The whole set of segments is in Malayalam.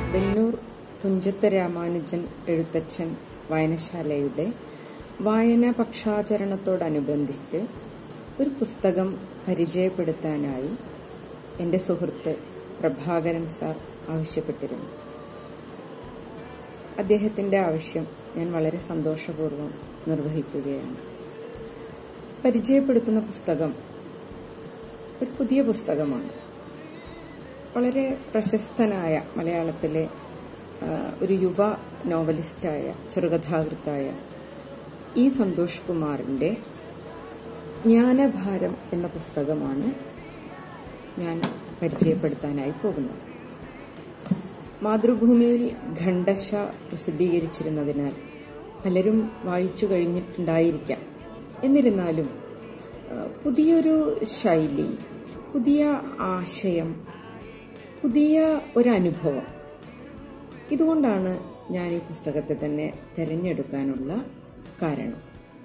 വെല്ലൂർ തുഞ്ചത്ത് രാമാനുജൻ എഴുത്തച്ഛൻ വായനശാലയുടെ വായനാ പക്ഷാചരണത്തോടനുബന്ധിച്ച് ഒരു പുസ്തകം പരിചയപ്പെടുത്താനായി എൻ്റെ സുഹൃത്ത് പ്രഭാകരൻ സാർ ആവശ്യപ്പെട്ടിരുന്നു അദ്ദേഹത്തിൻ്റെ ആവശ്യം ഞാൻ വളരെ സന്തോഷപൂർവ്വം നിർവഹിക്കുകയാണ് പരിചയപ്പെടുത്തുന്ന പുസ്തകം ഒരു പുതിയ പുസ്തകമാണ് വളരെ പ്രശസ്തനായ മലയാളത്തിലെ ആ, ഒരു യുവ നോവലിസ്റ്റായ ചെറുകഥാകൃത്തായ ഇ സന്തോഷ് കുമാറിൻ്റെ ജ്ഞാനഭാരം എന്ന പുസ്തകമാണ് ഞാൻ പരിചയപ്പെടുത്താനായി പോകുന്നത് മാതൃഭൂമിയിൽ ഖണ്ഡശ പ്രസിദ്ധീകരിച്ചിരുന്നതിനാൽ പലരും വായിച്ചു കഴിഞ്ഞിട്ടുണ്ടായിരിക്കാം എന്നിരുന്നാലും ആ, പുതിയൊരു ശൈലി പുതിയ ആശയം പുതിയ ഒരു അനുഭവം ഇതുകൊണ്ടാണ് ഞാൻ ഈ പുസ്തകത്തെ തന്നെ തിരഞ്ഞെടുക്കാനുള്ള കാരണം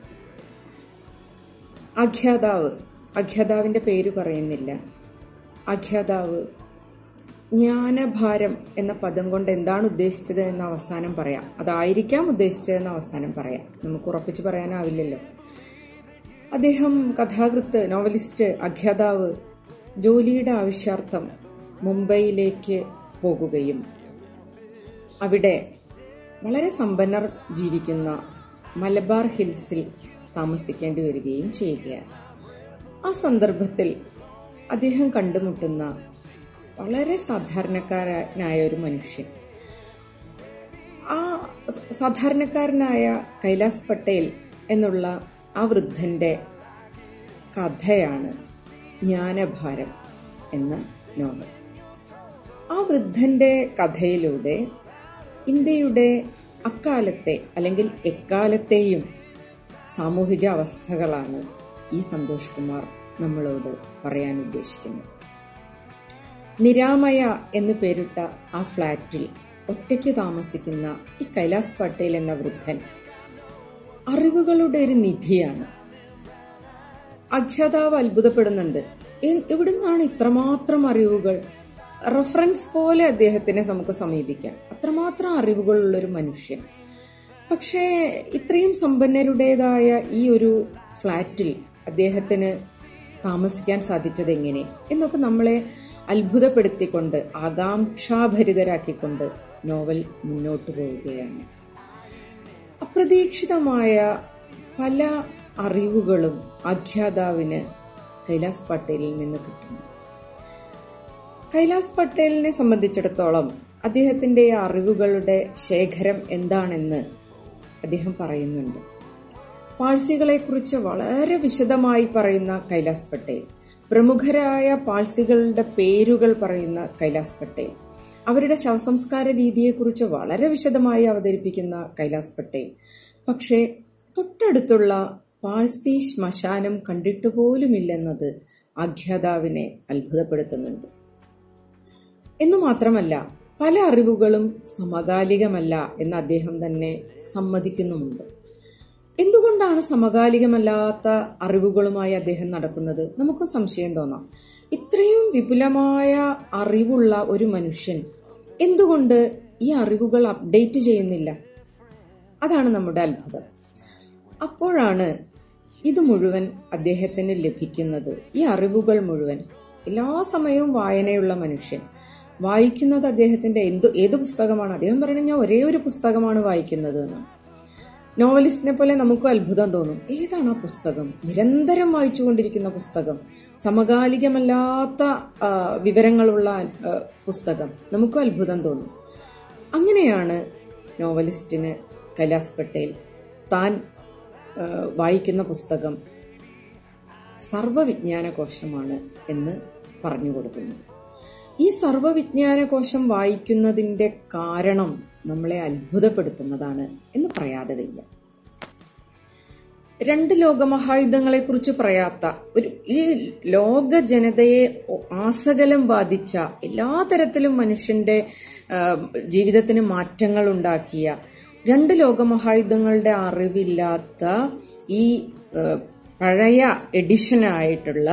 അഖ്യാതാവ് അഖ്യാതാവിന്റെ പേര് പറയുന്നില്ല അഖ്യാതാവ് ജ്ഞാനഭാരം എന്ന പദം കൊണ്ട് എന്താണ് ഉദ്ദേശിച്ചത് എന്ന് അവസാനം പറയാം അതായിരിക്കാം ഉദ്ദേശിച്ചത് എന്ന് അവസാനം പറയാം നമുക്ക് ഉറപ്പിച്ച് പറയാനാവില്ലല്ലോ അദ്ദേഹം കഥാകൃത്ത് നോവലിസ്റ്റ് അഖ്യാതാവ് ജോലിയുടെ ആവശ്യാർത്ഥം മുംബൈയിലേക്ക് പോകുകയും അവിടെ വളരെ സമ്പന്നർ ജീവിക്കുന്ന മലബാർ ഹിൽസിൽ താമസിക്കേണ്ടി വരികയും ചെയ്യുകയാണ് ആ സന്ദർഭത്തിൽ അദ്ദേഹം കണ്ടുമുട്ടുന്ന വളരെ സാധാരണക്കാരനായ ഒരു മനുഷ്യൻ ആ സ- സാധാരണക്കാരനായ കൈലാസ് പട്ടേൽ എന്നുള്ള ആ വൃദ്ധന്റെ കഥയാണ് ജ്ഞാനഭാരം എന്ന നോവൽ ആ വൃദ്ധന്റെ കഥയിലൂടെ ഇന്ത്യയുടെ അക്കാലത്തെ അല്ലെങ്കിൽ എക്കാലത്തെയും സാമൂഹിക അവസ്ഥകളാണ് ഈ സന്തോഷ് കുമാർ നമ്മളോട് പറയാൻ ഉദ്ദേശിക്കുന്നത് നിരാമയ എന്ന് പേരിട്ട ആ ഫ്ളാറ്റിൽ ഒറ്റയ്ക്ക് താമസിക്കുന്ന ഈ കൈലാസ് പട്ടേൽ എന്ന വൃദ്ധൻ അറിവുകളുടെ ഒരു നിധിയാണ് അഖ്യാതാവ് അത്ഭുതപ്പെടുന്നുണ്ട് എ- എവിടുന്നാണ് ഇത്രമാത്രം അറിവുകൾ റെഫറൻസ് പോലെ അദ്ദേഹത്തിനെ നമുക്ക് സമീപിക്കാം അത്രമാത്രം അറിവുകളുള്ള ഒരു മനുഷ്യൻ പക്ഷേ ഇത്രയും സമ്പന്നരുടേതായ ഈ ഒരു ഫ്ലാറ്റിൽ അദ്ദേഹത്തിന് താമസിക്കാൻ സാധിച്ചത് എങ്ങനെ എന്നൊക്കെ നമ്മളെ അത്ഭുതപ്പെടുത്തിക്കൊണ്ട് ആകാംക്ഷാഭരിതരാക്കിക്കൊണ്ട് നോവൽ മുന്നോട്ട് പോവുകയാണ് അപ്രതീക്ഷിതമായ പല അറിവുകളും അഖ്യാതാവിന് കൈലാസ് പട്ടേലിൽ നിന്ന് കിട്ടുന്നു കൈലാസ് പട്ടേലിനെ സംബന്ധിച്ചിടത്തോളം അദ്ദേഹത്തിന്റെ ഈ അറിവുകളുടെ ശേഖരം എന്താണെന്ന് അദ്ദേഹം പറയുന്നുണ്ട് പാഴ്സികളെക്കുറിച്ച് വളരെ വിശദമായി പറയുന്ന കൈലാസ് പട്ടേൽ പ്രമുഖരായ പാഴ്സികളുടെ പേരുകൾ പറയുന്ന കൈലാസ് പട്ടേൽ അവരുടെ ശവസംസ്കാര രീതിയെക്കുറിച്ച് വളരെ വിശദമായി അവതരിപ്പിക്കുന്ന കൈലാസ് പട്ടേൽ പക്ഷേ തൊട്ടടുത്തുള്ള പാഴ്സി ശ്മശാനം കണ്ടിട്ട് പോലുമില്ലെന്നത് അഖ്യാതാവിനെ അത്ഭുതപ്പെടുത്തുന്നുണ്ട് എന്നു മാത്രമല്ല പല അറിവുകളും സമകാലികമല്ല എന്ന് അദ്ദേഹം തന്നെ സമ്മതിക്കുന്നുമുണ്ട് എന്തുകൊണ്ടാണ് സമകാലികമല്ലാത്ത അറിവുകളുമായി അദ്ദേഹം നടക്കുന്നത് നമുക്ക് സംശയം തോന്നാം ഇത്രയും വിപുലമായ അറിവുള്ള ഒരു മനുഷ്യൻ എന്തുകൊണ്ട് ഈ അറിവുകൾ അപ്ഡേറ്റ് ചെയ്യുന്നില്ല അതാണ് നമ്മുടെ അത്ഭുതം അപ്പോഴാണ് ഇത് മുഴുവൻ അദ്ദേഹത്തിന് ലഭിക്കുന്നത് ഈ അറിവുകൾ മുഴുവൻ എല്ലാ സമയവും വായനയുള്ള മനുഷ്യൻ വായിക്കുന്നത് അദ്ദേഹത്തിന്റെ എന്ത് ഏത് പുസ്തകമാണ് അദ്ദേഹം പറയുന്നത് ഞാൻ ഒരേ ഒരു പുസ്തകമാണ് വായിക്കുന്നത് എന്നാണ് നോവലിസ്റ്റിനെ പോലെ നമുക്കും അത്ഭുതം തോന്നും ഏതാണ് ആ പുസ്തകം നിരന്തരം വായിച്ചുകൊണ്ടിരിക്കുന്ന പുസ്തകം സമകാലികമല്ലാത്ത ആ, വിവരങ്ങളുള്ള ആ, പുസ്തകം നമുക്കും അത്ഭുതം തോന്നും അങ്ങനെയാണ് നോവലിസ്റ്റിന് കൈലാസ് പട്ടേൽ താൻ ആ, വായിക്കുന്ന പുസ്തകം സർവവിജ്ഞാനകോശമാണ് എന്ന് പറഞ്ഞു കൊടുക്കുന്നു ഈ സർവവിജ്ഞാനകോശം വായിക്കുന്നതിന്റെ കാരണം നമ്മളെ അത്ഭുതപ്പെടുത്തുന്നതാണ് എന്ന് പറയാതെ വയ്യ രണ്ട് ലോകമഹായുദ്ധങ്ങളെ കുറിച്ച് പറയാത്ത ഒരു ഈ ലോക ജനതയെ ആസകലം ബാധിച്ച എല്ലാ തരത്തിലും മനുഷ്യന്റെ ആ, ജീവിതത്തിന് മാറ്റങ്ങൾ ഉണ്ടാക്കിയ രണ്ട് ലോകമഹായുദ്ധങ്ങളുടെ അറിവില്ലാത്ത ഈ ആ, പഴയ എഡിഷനായിട്ടുള്ള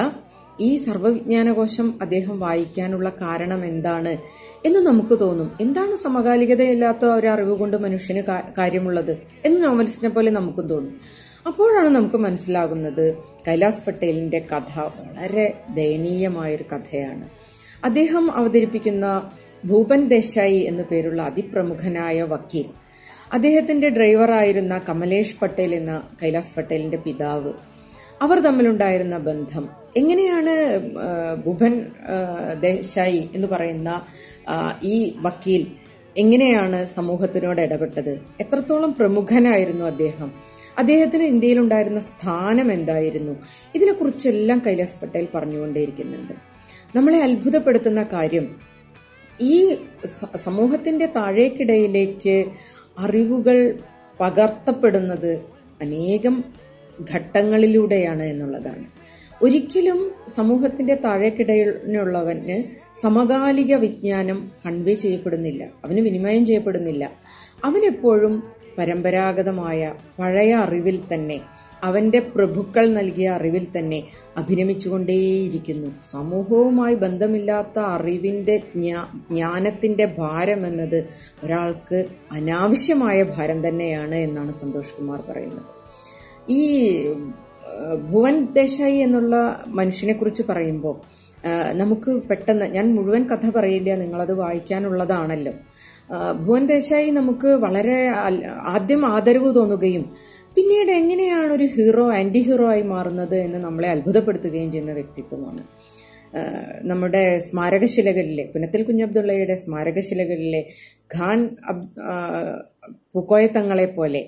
ഈ സർവ്വവിജ്ഞാനകോശം അദ്ദേഹം വായിക്കാനുള്ള കാരണം എന്താണ് എന്ന് നമുക്ക് തോന്നും എന്താണ് സമകാലികതയില്ലാത്ത ഒരു അറിവ് കൊണ്ട് മനുഷ്യന് കാ- കാര്യമുള്ളത് എന്ന് നോവലിസ്റ്റിനെ പോലെ നമുക്കും തോന്നും അപ്പോഴാണ് നമുക്ക് മനസ്സിലാകുന്നത് കൈലാസ് പട്ടേലിന്റെ കഥ വളരെ ദയനീയമായൊരു കഥയാണ് അദ്ദേഹം അവതരിപ്പിക്കുന്ന ഭൂപൻ ദേശായി എന്നു പേരുള്ള അതിപ്രമുഖനായ വക്കീൽ അദ്ദേഹത്തിന്റെ ഡ്രൈവറായിരുന്ന കമലേഷ് പട്ടേൽ എന്ന കൈലാസ് പട്ടേലിന്റെ പിതാവ് അവർ തമ്മിലുണ്ടായിരുന്ന ബന്ധം എങ്ങനെയാണ് ആ, ഭൂപൻ ആ, ദേശായി എന്ന് പറയുന്ന ആ, ഈ വക്കീൽ എങ്ങനെയാണ് സമൂഹത്തിനോട് ഇടപെട്ടത് എത്രത്തോളം പ്രമുഖനായിരുന്നു അദ്ദേഹം അദ്ദേഹത്തിന് ഇന്ത്യയിലുണ്ടായിരുന്ന സ്ഥാനം എന്തായിരുന്നു ഇതിനെക്കുറിച്ചെല്ലാം കൈലാസ് പട്ടേൽ പറഞ്ഞുകൊണ്ടേയിരിക്കുന്നുണ്ട് നമ്മളെ അത്ഭുതപ്പെടുത്തുന്ന കാര്യം ഈ സ- സമൂഹത്തിന്റെ താഴേക്കിടയിലേക്ക് അറിവുകൾ പകർത്തപ്പെടുന്നത് അനേകം ഘട്ടങ്ങളിലൂടെയാണ് എന്നുള്ളതാണ് ഒരിക്കലും സമൂഹത്തിന്റെ താഴേക്കിടയിലുള്ളവന് സമകാലിക വിജ്ഞാനം കൺവേ ചെയ്യപ്പെടുന്നില്ല അവന് വിനിമയം ചെയ്യപ്പെടുന്നില്ല അവനെപ്പോഴും പരമ്പരാഗതമായ പഴയ അറിവിൽ തന്നെ അവന്റെ പ്രഭുക്കൾ നൽകിയ അറിവിൽ തന്നെ അഭിരമിച്ചുകൊണ്ടേയിരിക്കുന്നു സമൂഹവുമായി ബന്ധമില്ലാത്ത അറിവിന്റെ ജ്ഞാ- ജ്ഞാനത്തിന്റെ ഭാരം എന്നത് ഒരാൾക്ക് അനാവശ്യമായ ഭാരം തന്നെയാണ് എന്നാണ് സന്തോഷ് കുമാർ പറയുന്നത് ഈ ഏഹ്, ഭുവൻ ദേശായി എന്നുള്ള മനുഷ്യനെ കുറിച്ച് പറയുമ്പോൾ നമുക്ക് പെട്ടെന്ന് ഞാൻ മുഴുവൻ കഥ പറയില്ല നിങ്ങളത് വായിക്കാനുള്ളതാണല്ലോ ആ, ഭുവൻ ദേശായി നമുക്ക് വളരെ അൽ- ആദ്യം ആദരവ് തോന്നുകയും പിന്നീട് എങ്ങനെയാണ് ഒരു ഹീറോ ആന്റി ഹീറോ ആയി മാറുന്നത് എന്ന് നമ്മളെ അത്ഭുതപ്പെടുത്തുകയും ചെയ്യുന്ന വ്യക്തിത്വമാണ് ആ, നമ്മുടെ സ്മാരകശിലകളിലെ പുനത്തിൽ കുഞ്ഞബ്ദുള്ളയുടെ സ്മാരകശിലകളിലെ ഖാൻ അബ് ആ, പൂക്കോയത്തങ്ങളെ പോലെ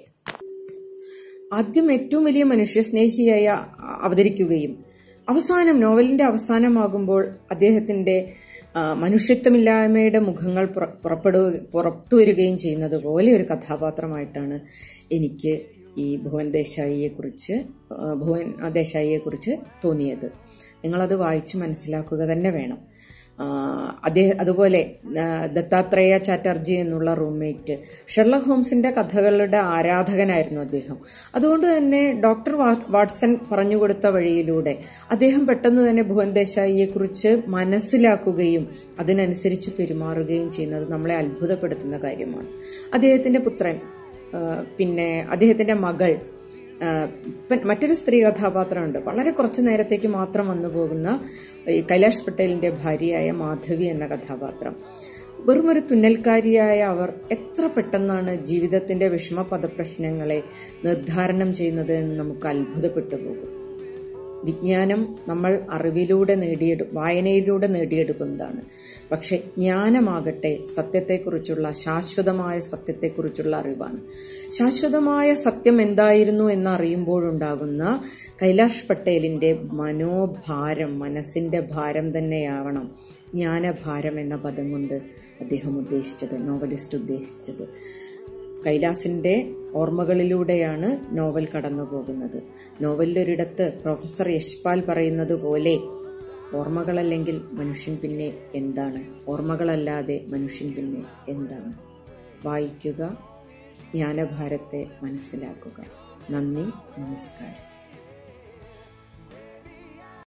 ആദ്യം ഏറ്റവും വലിയ മനുഷ്യസ്നേഹിയായി അ- അവതരിക്കുകയും അവസാനം നോവലിന്റെ അവസാനമാകുമ്പോൾ അദ്ദേഹത്തിന്റെ ആ, മനുഷ്യത്വമില്ലായ്മയുടെ മുഖങ്ങൾ പുറ- പുറപ്പെടു പുറത്തു വരികയും ചെയ്യുന്നത് പോലെ ഒരു കഥാപാത്രമായിട്ടാണ് എനിക്ക് ഈ ഭുവൻ ദേശായിയെ കുറിച്ച് ഭുവൻ ദേശായിയെ കുറിച്ച് തോന്നിയത് നിങ്ങളത് വായിച്ച് മനസ്സിലാക്കുക തന്നെ വേണം ആ, അദ്ദേഹം അതുപോലെ ആ, ദത്താത്രേയ ചാറ്റർജി എന്നുള്ള റൂംമേറ്റ് ഷെർലക് ഹോംസിന്റെ കഥകളുടെ ആരാധകനായിരുന്നു അദ്ദേഹം അതുകൊണ്ട് തന്നെ ഡോക്ടർ വാ- വാട്സൺ പറഞ്ഞുകൊടുത്ത വഴിയിലൂടെ അദ്ദേഹം പെട്ടെന്ന് തന്നെ ഭുവൻ ദേശായിയെ കുറിച്ച് മനസ്സിലാക്കുകയും അതിനനുസരിച്ച് പെരുമാറുകയും ചെയ്യുന്നത് നമ്മളെ അത്ഭുതപ്പെടുത്തുന്ന കാര്യമാണ് അദ്ദേഹത്തിന്റെ പുത്രൻ ആ, പിന്നെ അദ്ദേഹത്തിന്റെ മകൾ ആ, പൻ- മറ്റൊരു സ്ത്രീ കഥാപാത്രമുണ്ട് വളരെ കുറച്ചു നേരത്തേക്ക് മാത്രം വന്നു പോകുന്ന ഈ കൈലാഷ് പട്ടേലിന്റെ ഭാര്യയായ മാധവി എന്ന കഥാപാത്രം വെറും ഒരു തുന്നൽക്കാരിയായ അവർ എത്ര പെട്ടെന്നാണ് ജീവിതത്തിന്റെ വിഷമ പദപ്രശ്നങ്ങളെ നിർദ്ധാരണം ചെയ്യുന്നത് എന്ന് നമുക്ക് അത്ഭുതപ്പെട്ടു പോകും വിജ്ഞാനം നമ്മൾ അറിവിലൂടെ നേടിയെടു വായനയിലൂടെ നേടിയെടുക്കുന്നതാണ് പക്ഷെ ജ്ഞാനമാകട്ടെ സത്യത്തെക്കുറിച്ചുള്ള ശാശ്വതമായ സത്യത്തെക്കുറിച്ചുള്ള അറിവാണ് ശാശ്വതമായ സത്യം എന്തായിരുന്നു എന്നറിയുമ്പോഴുണ്ടാകുന്ന കൈലാഷ് പട്ടേലിന്റെ മനോഭാരം മനസ്സിന്റെ ഭാരം തന്നെയാവണം ജ്ഞാനഭാരം എന്ന പദം കൊണ്ട് അദ്ദേഹം ഉദ്ദേശിച്ചത് നോവലിസ്റ്റ് ഉദ്ദേശിച്ചത് കൈലാസിന്റെ ഓർമ്മകളിലൂടെയാണ് നോവൽ കടന്നു പോകുന്നത് നോവലിലൊരിടത്ത് പ്രൊഫസർ യശ്പാൽ പറയുന്നത് പോലെ ഓർമ്മകളല്ലെങ്കിൽ മനുഷ്യൻ പിന്നെ എന്താണ് ഓർമ്മകളല്ലാതെ മനുഷ്യൻ പിന്നെ എന്താണ് വായിക്കുക ജ്ഞാനഭാരത്തെ മനസ്സിലാക്കുക നന്ദി നമസ്കാരം